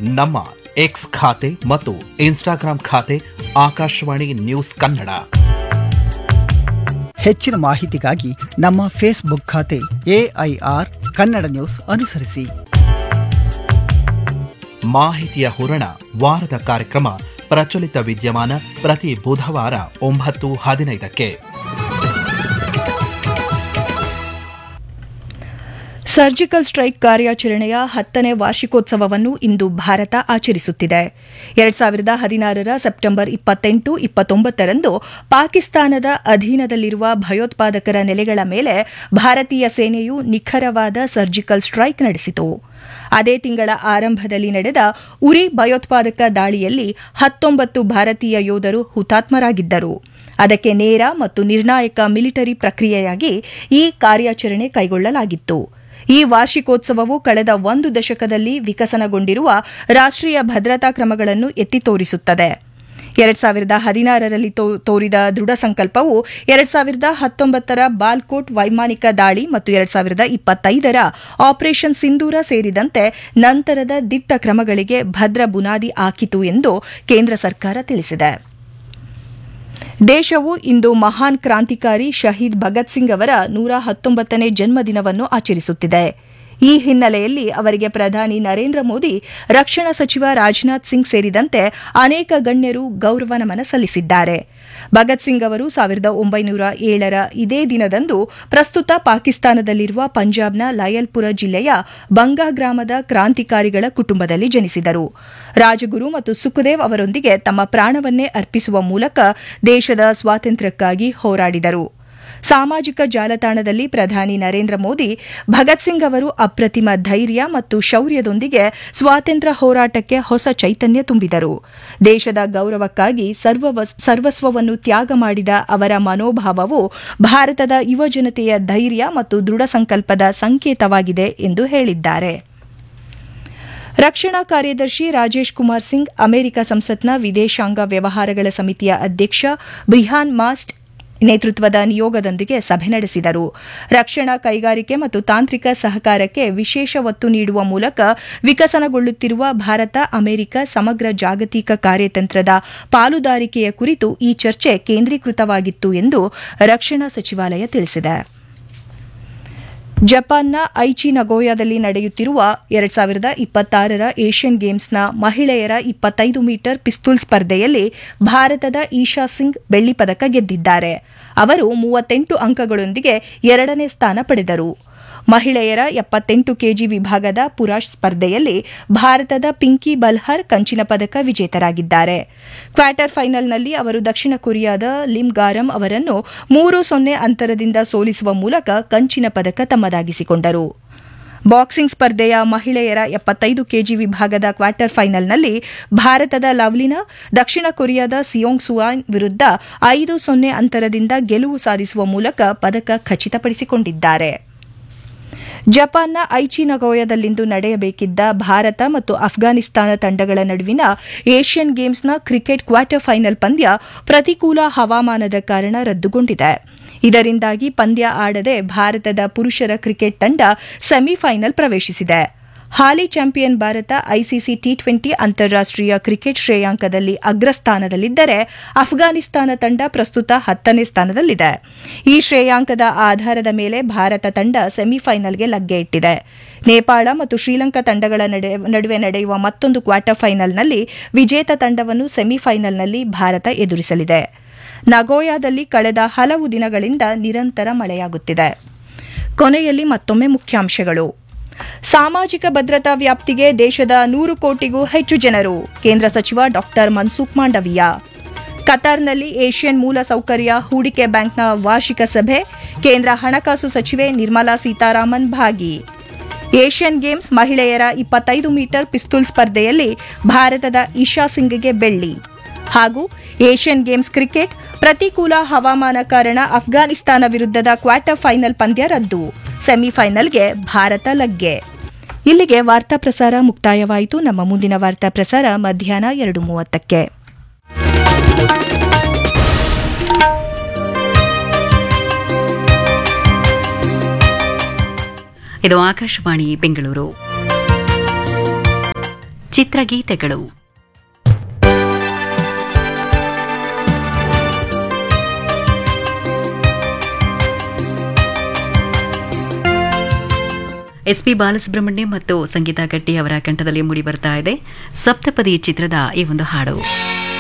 ನಮ್ಮ ಎಕ್ಸ್ ಖಾತೆ ಮತ್ತು ಇನ್ಸ್ಟಾಗ್ರಾಂ ಖಾತೆ ಆಕಾಶವಾಣಿ ನ್ಯೂಸ್ ಕನ್ನಡ ಹೆಚ್ಚಿನ ಮಾಹಿತಿಗಾಗಿ ನಮ್ಮ ಫೇಸ್ಬುಕ್ ಖಾತೆ ಎಐಆರ್ ಕನ್ನಡ ನ್ಯೂಸ್ ಅನುಸರಿಸಿ ಮಾಹಿತಿಯ ಹೂರಣ ವಾರದ ಕಾರ್ಯಕ್ರಮ ಪ್ರಚಲಿತ ವಿದ್ಯಮಾನ ಪ್ರತಿ ಬುಧವಾರ ಒಂಬತ್ತು ಹದಿನೈದಕ್ಕೆ ಸರ್ಜಿಕಲ್ ಸ್ಟ್ರೈಕ್ ಕಾರ್ಯಾಚರಣೆಯ ಹತ್ತನೇ ವಾರ್ಷಿಕೋತ್ಸವವನ್ನು ಇಂದು ಭಾರತ ಆಚರಿಸುತ್ತಿದೆ ಎರಡ್ ಸಾವಿರದ ಹದಿನಾರರ ಸೆಪ್ಟೆಂಬರ್ ಇಪ್ಪತ್ತೆಂಟು ಇಪ್ಪತ್ತೊಂಬತ್ತರಂದು ಪಾಕಿಸ್ತಾನದ ಅಧೀನದಲ್ಲಿರುವ ಭಯೋತ್ಪಾದಕರ ನೆಲೆಗಳ ಮೇಲೆ ಭಾರತೀಯ ಸೇನೆಯು ನಿಖರವಾದ ಸರ್ಜಿಕಲ್ ಸ್ಟ್ರೈಕ್ ನಡೆಸಿತು ಅದೇ ತಿಂಗಳ ಆರಂಭದಲ್ಲಿ ನಡೆದ ಉರಿ ಭಯೋತ್ಪಾದಕ ದಾಳಿಯಲ್ಲಿ ಹತ್ತೊಂಬತ್ತು ಭಾರತೀಯ ಯೋಧರು ಹುತಾತ್ಮರಾಗಿದ್ದರು ಅದಕ್ಕೆ ನೇರ ಮತ್ತು ನಿರ್ಣಾಯಕ ಮಿಲಿಟರಿ ಪ್ರಕ್ರಿಯೆಯಾಗಿ ಈ ಕಾರ್ಯಾಚರಣೆ ಕೈಗೊಳ್ಳಲಾಗಿತ್ತು ಈ ವಾರ್ಷಿಕೋತ್ಸವವು ಕಳೆದ ಒಂದು ದಶಕದಲ್ಲಿ ವಿಕಸನಗೊಂಡಿರುವ ರಾಷ್ಟ್ರೀಯ ಭದ್ರತಾ ಕ್ರಮಗಳನ್ನು ಎತ್ತಿ ತೋರಿಸುತ್ತದೆ ಎರಡ್ ಸಾವಿರದ ಹದಿನಾರರಲ್ಲಿ ತೋರಿದ ದೃಢ ಸಂಕಲ್ಪವು ಎರಡ್ ಸಾವಿರದ ಹತ್ತೊಂಬತ್ತರ ಬಾಲ್ಕೋಟ್ ವೈಮಾನಿಕ ದಾಳಿ ಮತ್ತು ಎರಡ್ ಸಾವಿರದ ಇಪ್ಪತ್ತೈದರ ಆಪರೇಷನ್ ಸಿಂಧೂರ ಸೇರಿದಂತೆ ನಂತರದ ದಿಟ್ಟ ಕ್ರಮಗಳಿಗೆ ಭದ್ರ ಬುನಾದಿ ಹಾಕಿತು ಎಂದು ಕೇಂದ್ರ ಸರ್ಕಾರ ತಿಳಿಸಿದೆ ದೇಶವು ಇಂದು ಮಹಾನ್ ಕ್ರಾಂತಿಕಾರಿ ಶಹೀದ್ ಭಗತ್ ಸಿಂಗ್ ಅವರ ನೂರ ಹತ್ತೊಂಬತ್ತನೇ ಜನ್ಮದಿನವನ್ನು ಆಚರಿಸುತ್ತಿದೆ ಈ ಹಿನ್ನೆಲೆಯಲ್ಲಿ ಅವರಿಗೆ ಪ್ರಧಾನಿ ನರೇಂದ್ರ ಮೋದಿ ರಕ್ಷಣಾ ಸಚಿವ ರಾಜನಾಥ್ ಸಿಂಗ್ ಸೇರಿದಂತೆ ಅನೇಕ ಗಣ್ಯರು ಗೌರವ ನಮನ ಸಲ್ಲಿಸಿದ್ದಾರೆ ಭಗತ್ ಸಿಂಗ್ ಅವರು ಸಾವಿರದ ಒಂಬೈನೂರ ಏಳರ ಇದೇ ದಿನದಂದು ಪ್ರಸ್ತುತ ಪಾಕಿಸ್ತಾನದಲ್ಲಿರುವ ಪಂಜಾಬ್ನ ಲಯಲ್ಪುರ ಜಿಲ್ಲೆಯ ಬಂಗಾ ಗ್ರಾಮದ ಕ್ರಾಂತಿಕಾರಿಗಳ ಕುಟುಂಬದಲ್ಲಿ ಜನಿಸಿದರು ರಾಜಗುರು ಮತ್ತು ಸುಖದೇವ್ ಅವರೊಂದಿಗೆ ತಮ್ಮ ಪ್ರಾಣವನ್ನೇ ಅರ್ಪಿಸುವ ಮೂಲಕ ದೇಶದ ಸ್ವಾತಂತ್ರ್ಯಕ್ಕಾಗಿ ಹೋರಾಡಿದರು ಸಾಮಾಜಿಕ ಜಾಲತಾಣದಲ್ಲಿ ಪ್ರಧಾನಿ ನರೇಂದ್ರ ಮೋದಿ ಭಗತ್ ಸಿಂಗ್ ಅವರು ಅಪ್ರತಿಮ ಧೈರ್ಯ ಮತ್ತು ಶೌರ್ಯದೊಂದಿಗೆ ಸ್ವಾತಂತ್ರ್ಯ ಹೋರಾಟಕ್ಕೆ ಹೊಸ ಚೈತನ್ಯ ತುಂಬಿದರು ದೇಶದ ಗೌರವಕ್ಕಾಗಿ ಸರ್ವಸ್ವವನ್ನು ತ್ಯಾಗ ಮಾಡಿದ ಅವರ ಮನೋಭಾವವು ಭಾರತದ ಯುವಜನತೆಯ ಧೈರ್ಯ ಮತ್ತು ದೃಢ ಸಂಕಲ್ಪದ ಸಂಕೇತವಾಗಿದೆ ಎಂದು ಹೇಳಿದ್ದಾರೆ ರಕ್ಷಣಾ ಕಾರ್ಯದರ್ಶಿ ರಾಜೇಶ್ ಕುಮಾರ್ ಸಿಂಗ್ ಅಮೆರಿಕ ಸಂಸತ್ನ ವಿದೇಶಾಂಗ ವ್ಯವಹಾರಗಳ ಸಮಿತಿಯ ಅಧ್ಯಕ್ಷ ಬ್ರಿಹಾನ್ ಮಾಸ್ಟ್ ನೇತೃತ್ವದ ನಿಯೋಗದೊಂದಿಗೆ ಸಭೆ ನಡೆಸಿದರು ರಕ್ಷಣಾ ಕೈಗಾರಿಕೆ ಮತ್ತು ತಾಂತ್ರಿಕ ಸಹಕಾರಕ್ಕೆ ವಿಶೇಷ ಒತ್ತು ನೀಡುವ ಮೂಲಕ ವಿಕಸನಗೊಳ್ಳುತ್ತಿರುವ ಭಾರತ ಅಮೆರಿಕ ಸಮಗ್ರ ಜಾಗತಿಕ ಕಾರ್ಯತಂತ್ರದ ಪಾಲುದಾರಿಕೆಯ ಕುರಿತು ಈ ಚರ್ಚೆ ಕೇಂದ್ರೀಕೃತವಾಗಿತ್ತು ಎಂದು ರಕ್ಷಣಾ ಸಚಿವಾಲಯ ತಿಳಿಸಿದೆ ಜಪಾನ್ನ ಐಚಿ ನಗೋಯಾದಲ್ಲಿ ನಡೆಯುತ್ತಿರುವ ಎರಡ್ ಸಾವಿರದ ಇಪ್ಪತ್ತಾರರ ಏಷ್ಯನ್ ಗೇಮ್ಸ್ನ ಮಹಿಳೆಯರ ಇಪ್ಪತ್ತೈದು ಮೀಟರ್ ಪಿಸ್ತೂಲ್ ಸ್ಪರ್ಧೆಯಲ್ಲಿ ಭಾರತದ ಈಶಾ ಸಿಂಗ್ ಬೆಳ್ಳಿ ಪದಕ ಗೆದ್ದಿದ್ದಾರೆ ಅವರು ಮೂವತ್ತೆಂಟು ಅಂಕಗಳೊಂದಿಗೆ ಎರಡನೇ ಸ್ಥಾನ ಪಡೆದರು ಮಹಿಳೆಯರ ಎಪ್ಪತ್ತೆಂಟು ಕೆಜಿ ವಿಭಾಗದ ಪುರಾಶ್ ಸ್ಪರ್ಧೆಯಲ್ಲಿ ಭಾರತದ ಪಿಂಕಿ ಬಲ್ಹರ್ ಕಂಚಿನ ಪದಕ ವಿಜೇತರಾಗಿದ್ದಾರೆ ಕ್ವಾರ್ಟರ್ ಫೈನಲ್ನಲ್ಲಿ ಅವರು ದಕ್ಷಿಣ ಕೊರಿಯಾದ ಲಿಮ್ ಗಾರಂ ಅವರನ್ನು ಮೂರು ಸೊನ್ನೆ ಅಂತರದಿಂದ ಸೋಲಿಸುವ ಮೂಲಕ ಕಂಚಿನ ಪದಕ ತಮ್ಮದಾಗಿಸಿಕೊಂಡರು ಬಾಕ್ಸಿಂಗ್ ಸ್ಪರ್ಧೆಯ ಮಹಿಳೆಯರ ಎಪ್ಪತ್ತೈದು ಕೆಜಿ ವಿಭಾಗದ ಕ್ವಾರ್ಟರ್ ಫೈನಲ್ನಲ್ಲಿ ಭಾರತದ ಲವ್ಲಿನಾ ದಕ್ಷಿಣ ಕೊರಿಯಾದ ಸಿಯೋಂಗ್ ಸುವಾನ್ ವಿರುದ್ಧ ಐದು ಸೊನ್ನೆ ಅಂತರದಿಂದ ಗೆಲುವು ಸಾಧಿಸುವ ಮೂಲಕ ಪದಕ ಖಚಿತಪಡಿಸಿಕೊಂಡಿದ್ದಾರೆ ಜಪಾನ್ನ ಐಚಿ ನಗೋಯದಲ್ಲಿಂದು ನಡೆಯಬೇಕಿದ್ದ ಭಾರತ ಮತ್ತು ಅಫ್ಘಾನಿಸ್ತಾನ ತಂಡಗಳ ನಡುವಿನ ಏಷ್ಯನ್ ಗೇಮ್ಸ್ನ ಕ್ರಿಕೆಟ್ ಕ್ವಾರ್ಟರ್ ಫೈನಲ್ ಪಂದ್ಯ ಪ್ರತಿಕೂಲ ಹವಾಮಾನದ ಕಾರಣ ರದ್ದುಗೊಂಡಿದೆ ಇದರಿಂದಾಗಿ ಪಂದ್ಯ ಆಡದೆ ಭಾರತದ ಪುರುಷರ ಕ್ರಿಕೆಟ್ ತಂಡ ಸೆಮಿಫೈನಲ್ ಪ್ರವೇಶಿಸಿದೆ ಹಾಲಿ champion Bharat ICC T twenty ಅಂತಾರಾಷ್ಟೀಯ ಕ್ರಿಕೆಟ್ ಶ್ರೇಯಾಂಕದಲ್ಲಿ ಅಗ್ರಸ್ಥಾನದಲ್ಲಿದ್ದರೆ ಅಫ್ಘಾನಿಸ್ತಾನ ತಂಡ ಪ್ರಸ್ತುತ ಹತ್ತನೇ ಸ್ಥಾನದಲ್ಲಿದೆ ಈ ಶ್ರೇಯಾಂಕದ ಆಧಾರದ ಮೇಲೆ ಭಾರತ ತಂಡ ಸೆಮಿಫೈನಲ್ಗೆ ಲಗ್ಗೆ ಇಟ್ಟಿದೆ ನೇಪಾಳ ಮತ್ತು ಶ್ರೀಲಂಕಾ ತಂಡಗಳ ನಡುವೆ ನಡೆಯುವ ಮತ್ತೊಂದು ಕ್ವಾರ್ಟರ್ ಫೈನಲ್ನಲ್ಲಿ ವಿಜೇತ ತಂಡವನ್ನು ಸೆಮಿಫೈನಲ್ನಲ್ಲಿ ಭಾರತ ಎದುರಿಸಲಿದೆ ನಗೋಯಾದಲ್ಲಿ ಕಳೆದ ಹಲವು ದಿನಗಳಿಂದ ನಿರಂತರ ಮಳೆಯಾಗುತ್ತಿದೆ ಕೊನೆಯಲ್ಲಿ ಮತ್ತೊಮ್ಮೆ ಮುಖ್ಯಾಂಶಗಳು ಸಾಮಾಜಿಕ ಭದ್ರತಾ ವ್ಯಾಪ್ತಿಗೆ ದೇಶದ ನೂರು ಕೋಟಿಗೂ ಹೆಚ್ಚು ಜನರು ಕೇಂದ್ರ ಸಚಿವ ಡಾ ಮನ್ಸುಖ್ ಮಾಂಡವಿಯ ಕತಾರ್ನಲ್ಲಿ ಏಷ್ಯನ್ ಮೂಲ ಸೌಕರ್ಯ ಹೂಡಿಕೆ ಬ್ಯಾಂಕ್ನ ವಾರ್ಷಿಕ ಸಭೆ ಕೇಂದ್ರ ಹಣಕಾಸು ಸಚಿವೆ ನಿರ್ಮಲಾ ಸೀತಾರಾಮನ್ ಭಾಗಿ ಏಷ್ಯನ್ ಗೇಮ್ಸ್ ಮಹಿಳೆಯರ ಇಪ್ಪತ್ತೈದು ಮೀಟರ್ ಪಿಸ್ತೂಲ್ ಸ್ಪರ್ಧೆಯಲ್ಲಿ ಭಾರತದ ಇಶಾ ಸಿಂಗ್ಗೆ ಬೆಳ್ಳಿ ಹಾಗೂ ಏಷ್ಯನ್ ಗೇಮ್ಸ್ ಕ್ರಿಕೆಟ್ ಪ್ರತಿಕೂಲ ಹವಾಮಾನ ಕಾರಣ ಅಫ್ಘಾನಿಸ್ತಾನ ವಿರುದ್ಧದ ಕ್ವಾರ್ಟರ್ ಫೈನಲ್ ಪಂದ್ಯ ರದ್ದು ಸೆಮಿಫೈನಲ್ಗೆ ಭಾರತ ಲಗ್ಗೆ ಇಲ್ಲಿಗೆ ವಾರ್ತಾ ಪ್ರಸಾರ ಮುಕ್ತಾಯವಾಯಿತು ನಮ್ಮ ಮುಂದಿನ ವಾರ್ತಾ ಪ್ರಸಾರ ಮಧ್ಯಾಹ್ನ ಎರಡು ಮೂವತ್ತಕ್ಕೆ ಇದು ಆಕಾಶವಾಣಿ ಬೆಂಗಳೂರು ಚಿತ್ರಗೀತೆಗಳು ಎಸ್ ಪಿ ಬಾಲಸುಬ್ರಹ್ಮಣ್ಯ ಮತ್ತು ಸಂಗೀತ ಗಟ್ಟಿ ಅವರ ಕಂಠದಲ್ಲಿ ಮೂಡಿ ಬರ್ತಾ ಇದೆ ಸಪ್ತಪದಿ ಚಿತ್ರದ ಈ ಒಂದು ಹಾಡು